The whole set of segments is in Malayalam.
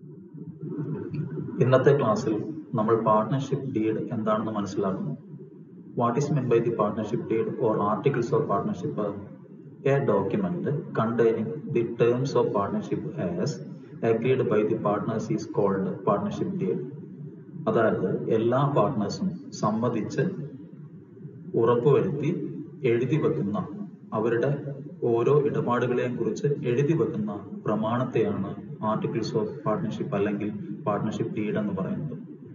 ഇന്നത്തെ ക്ലാസ്സിൽ നമ്മൾ പാർട്ട്ണർഷിപ്പ് ഡീഡ് എന്താണെന്ന് മനസ്സിലാക്കുന്നു what is meant by the partnership deed or articles of partnership are a document containing the terms of partnership as agreed by the partners is called partnership deed അതായത് എല്ലാ പാർട്ട്നേഴ്സും സമ്മതിച്ച് ഉറപ്പുവരുത്തി എഴുതി വെക്കുന്ന അവരുടെ ഓരോ ഇടപാടുകളെയും കുറിച്ച് എഴുതി വെക്കുന്ന പ്രമാണത്തെയാണ് ആർട്ടിക്കിൾസ് ഓഫ് പാർട്ട്ണർഷിപ്പ് അല്ലെങ്കിൽ പാർട്ട്ണർഷിപ്പ് ഡീഡ് എന്ന് പറയുന്നത്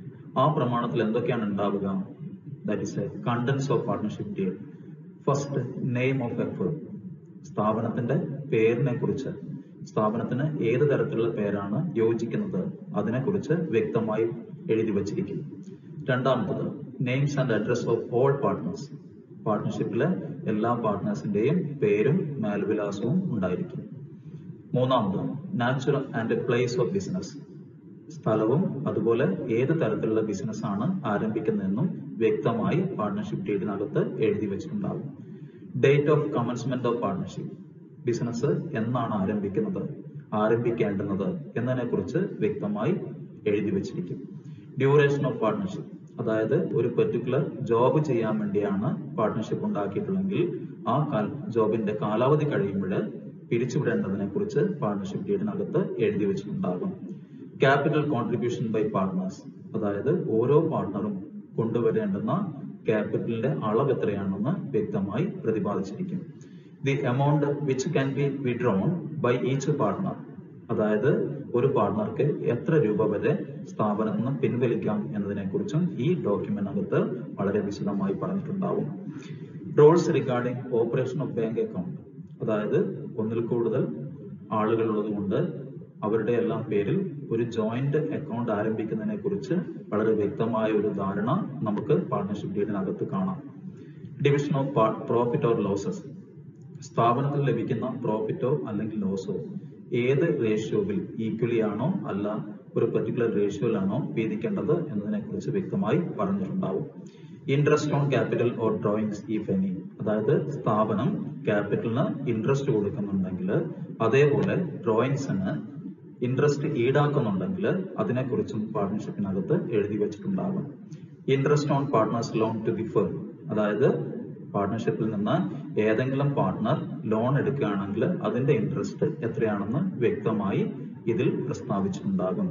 ആ പ്രമാണത്തിൽ എന്തൊക്കെയാണ് ഉണ്ടാവുക that is a contents of partnership deed first name of a firm സ്ഥാപനത്തിന്റെ പേരിനെ കുറിച്ച് സ്ഥാപനത്തിന് ഏത് തരത്തിലുള്ള പേരാണ് യോജിക്കുന്നത് അതിനെക്കുറിച്ച് വ്യക്തമായി എഴുതി വച്ചിരിക്കും രണ്ടാമത്തത് names and address of all partners പാർട്ട്ണർഷിപ്പിലെ എല്ലാ പാർട്ട്നേഴ്സിന്റെയും പേരും മേൽവിലാസവും ഉണ്ടായിരിക്കും മൂന്നാമത് natural and place of business സ്ഥലവും അതുപോലെ ഏത് തരത്തിലുള്ള ബിസിനസ് ആണ് ആരംഭിക്കുന്നതെന്നും വ്യക്തമായി പാർട്ട്ണർഷിപ്പ് ഡീഡിനകത്ത് എഴുതി വെച്ചിട്ടുണ്ടാകും date of commencement of partnership business എന്നാണ് ആരംഭിക്കുന്നത് ആരംഭിക്കേണ്ടുന്നത് എന്നതിനെ കുറിച്ച് വ്യക്തമായി എഴുതി വെച്ചിരിക്കും ഡ്യൂറേഷൻ ഓഫ് പാർട്ട്ണർഷിപ്പ് അതായത് ഒരു പെർട്ടിക്കുലർ ജോബ് ചെയ്യാൻ വേണ്ടിയാണ് പാർട്ട്ണർഷിപ്പ് ഉണ്ടാക്കിയിട്ടുള്ളെങ്കിൽ ആ കാൽ ജോബിന്റെ കാലാവധി കഴിയുമ്പോൾ പിരിച്ചുവിടേണ്ടതിനെ കുറിച്ച് പാർട്ട്ണർഷിപ്പ് ഡീഡിനകത്ത് എഴുതി വെച്ചിട്ടുണ്ടാകും ക്യാപിറ്റൽ കോൺട്രിബ്യൂഷൻ ബൈ പാർട്ട്നേഴ്സ് അതായത് ഓരോ പാർട്ട്ണറും കൊണ്ടുവരേണ്ടുന്ന ക്യാപിറ്റലിന്റെ അളവ് എത്രയാണെന്ന് വ്യക്തമായി പ്രതിപാദിച്ചിരിക്കും the amount which can be withdrawn by each partner അതായത് ഒരു പാർട്ട്ണർക്ക് എത്ര രൂപ വരെ സ്ഥാപനത്തിൽ നിന്ന് പിൻവലിക്കാം എന്നതിനെ കുറിച്ചും ഈ ഡോക്യുമെന്റിനകത്ത് വളരെ വിശദമായി പറഞ്ഞിട്ടുണ്ടാവും rules regarding operation of bank account അതായത് ഒന്നിൽ കൂടുതൽ ആളുകൾ ഉള്ളതുകൊണ്ട് അവരുടെ എല്ലാം പേരിൽ ഒരു ജോയിന്റ് അക്കൗണ്ട് ആരംഭിക്കുന്നതിനെ കുറിച്ച് വളരെ വ്യക്തമായ ഒരു ധാരണ നമുക്ക് പാർട്ണർഷിപ്പ് ഡീഡിനകത്ത് കാണാം division of profit or losses സ്ഥാപനത്തിൽ ലഭിക്കുന്ന പ്രോഫിറ്റോ അല്ലെങ്കിൽ ലോസോ ഏത് റേഷ്യോവിൽ ഈക്വലി ആണോ അല്ല ഒരു പെർട്ടിക്കുലർ റേഷ്യോയിലാണോ വീതിക്കേണ്ടത് എന്നതിനെ കുറിച്ച് വ്യക്തമായി പറഞ്ഞിട്ടുണ്ടാവും interest on capital or drawings if any അതായത് സ്ഥാപനം ക്യാപിറ്റലിന് ഇൻട്രസ്റ്റ് കൊടുക്കുന്നുണ്ടെങ്കിൽ അതേപോലെ ഡ്രോയിങ്സിന് ഇൻട്രസ്റ്റ് ഈടാക്കുന്നുണ്ടെങ്കിൽ അതിനെക്കുറിച്ചും പാർട്ട്ണർഷിപ്പിനകത്ത് എഴുതി വെച്ചിട്ടുണ്ടാകും interest on partners loan to the firm അതായത് പാർട്ട്ണർഷിപ്പിൽ നിന്ന് ഏതെങ്കിലും പാർട്ട്ണർ ലോൺ എടുക്കുകയാണെങ്കിൽ അതിന്റെ ഇൻട്രസ്റ്റ് എത്രയാണെന്ന് വ്യക്തമായി ഇതിൽ പ്രസ്താവിച്ചിട്ടുണ്ടാകും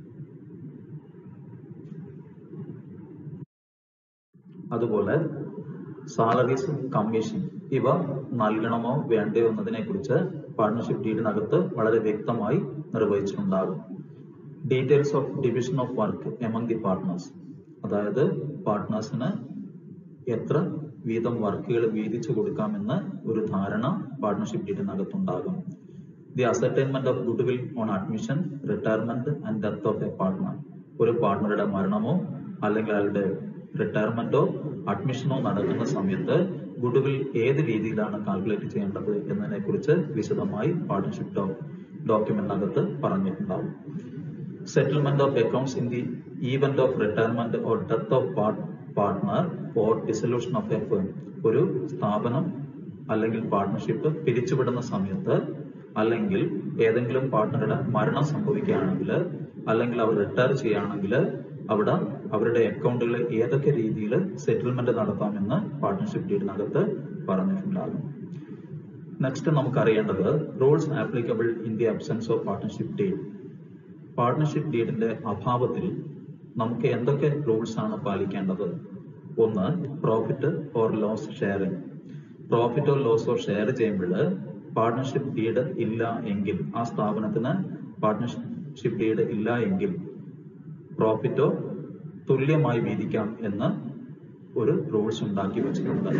അതുപോലെ സാലറീസ് കമ്മീഷൻ ഇവ നൽകണമോ വേണ്ടയോ എന്നതിനെ കുറിച്ച് പാർട്ണർഷിപ്പ് ഡീഡിനകത്ത് വളരെ വ്യക്തമായി നിർവഹിച്ചിട്ടുണ്ടാകും details of division of work among the partners അതായത് പാർട്ട്നേഴ്സിന് എത്ര വീതം വർക്കുകൾ വീതിച്ചു കൊടുക്കാമെന്ന് ഒരു ധാരണ പാർട്ണർഷിപ്പ് ഡീഡിനകത്തുണ്ടാകും the ascertainment of good will on admission retirement and death of a partner ഒരു പാർട്ട്ണറുടെ മരണമോ അല്ലെങ്കിൽ അയാളുടെ റിട്ടയർമെന്റോ അഡ്മിഷനോ നടക്കുന്ന സമയത്ത് ഗുഡ് വിൽ ഏത് രീതിയിലാണ് കാൽക്കുലേറ്റ് ചെയ്യേണ്ടത് എന്നതിനെ കുറിച്ച് വിശദമായി പാർട്ണർഷിപ്പ് ഡോക്യുമെന്റിനകത്ത് പറഞ്ഞിട്ടുണ്ടാവും settlement of accounts in the event of retirement or death of partner or dissolution of a firm ഒരു സ്ഥാപനം അല്ലെങ്കിൽ പാർട്ട്ണർഷിപ്പ് പിരിച്ചുവിടുന്ന സമയത്ത് അല്ലെങ്കിൽ ഏതെങ്കിലും പാർട്ട്ണറുടെ മരണം സംഭവിക്കുകയാണെങ്കിൽ അല്ലെങ്കിൽ അവർ റിട്ടയർ ചെയ്യുകയാണെങ്കിൽ അവിടെ അവരുടെ അക്കൗണ്ടുകൾ ഏതൊക്കെ രീതിയിൽ സെറ്റിൽമെന്റ് നടത്താമെന്ന് പാർട്ട്ണർഷിപ്പ് ഡീഡിനകത്ത് പറഞ്ഞിട്ടുണ്ടാകും നെക്സ്റ്റ് നമുക്ക് അറിയേണ്ടത് rules applicable in the absence of partnership deed partnership ഡീഡിന്റെ അഭാവത്തിൽ നമുക്ക് എന്തൊക്കെ റൂൾസ് ആണ് പാലിക്കേണ്ടത് ഒന്ന് profit or loss sharing profit or ലോസോ ഷെയർ ചെയ്യുമ്പോൾ പാർട്ട്ണർഷിപ്പ് ഡീഡ് ഇല്ല എങ്കിൽ ആ സ്ഥാപനത്തിന് പാർട്ട്ണർഷിപ്പ് ഡീഡ് ഇല്ല എങ്കിൽ പ്രോഫിറ്റോ തുല്യമായി വീതിക്കാം എന്ന് ഒരു റൂൾസ് ഉണ്ടാക്കി വെച്ചിട്ടുണ്ട്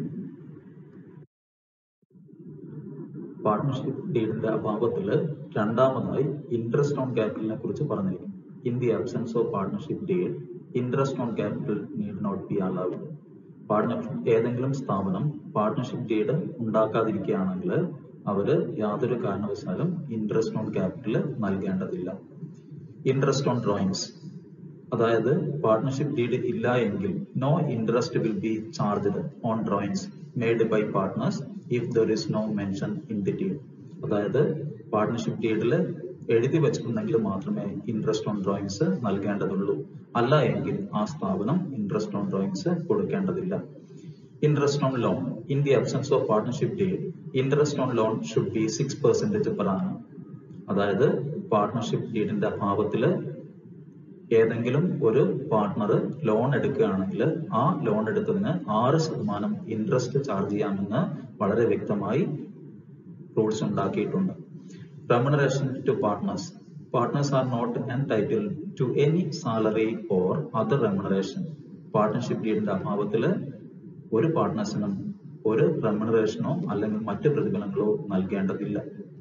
പാർട്ട്ണർഷിപ്പ് ഡീഡിന്റെ അഭാവത്തിൽ രണ്ടാമതായി ഇൻട്രസ്റ്റ് ഓൺ ക്യാപിറ്റലിനെ കുറിച്ച് പറഞ്ഞിരിക്കും in the absence of partnership deed interest on capital need not be allowed partnership ഏതെങ്കിലും സ്ഥാപനം പാർട്ട്ണർഷിപ്പ് ഡീഡ് ഉണ്ടാക്കാതിരിക്കുകയാണെങ്കിൽ അവര് യാതൊരു കാരണവശാലും ഇൻട്രസ്റ്റ് ഓൺ ക്യാപിറ്റൽ നൽകേണ്ടതില്ല ഇൻട്രസ്റ്റ് ഓൺ ഡ്രോയിങ്സ് അതായത് പാർട്ട്ണർഷിപ്പ് ഡീഡ് ഇല്ല എങ്കിൽ no interest will be charged on drawings made by partners if there is no mention in the deed അതായത് പാർട്ട്ണർഷിപ്പ് ഡീഡിൽ എഴുതി വെച്ചിട്ടുണ്ടെങ്കിൽ മാത്രമേ ഇൻട്രസ്റ്റ് ഓൺ ഡ്രോയിങ്സ് നൽകേണ്ടതുള്ളൂ അല്ല എങ്കിൽ ആ സ്ഥാപനം ഇൻട്രസ്റ്റ് ഓൺ ഡ്രോയിങ്സ് കൊടുക്കേണ്ടതില്ല interest on loan in the absence of partnership deed interest on loan should be six percentage per annum അതായത് പാർട്ട്ണർഷിപ്പ് ഡീഡിന്റെ അഭാവത്തില് ഏതെങ്കിലും ഒരു പാർട്ട്ണർ ലോൺ എടുക്കുകയാണെങ്കിൽ ആ ലോൺ എടുത്തതിന് ആറ് ശതമാനം ഇൻട്രസ്റ്റ് ചാർജ് ചെയ്യാമെന്ന് വളരെ വ്യക്തമായി റൂൾസ് ഉണ്ടാക്കിയിട്ടുണ്ട് remuneration to partners partners are not entitle to any salary or other remuneration partnership ഡീഡിന്റെ അഭാവത്തിൽ ഒരു പാർട്ട്നേഴ്സിനും ഒരു റെമുനറേഷനോ അല്ലെങ്കിൽ മറ്റ് പ്രതിഫലങ്ങളോ നൽകേണ്ടതില്ല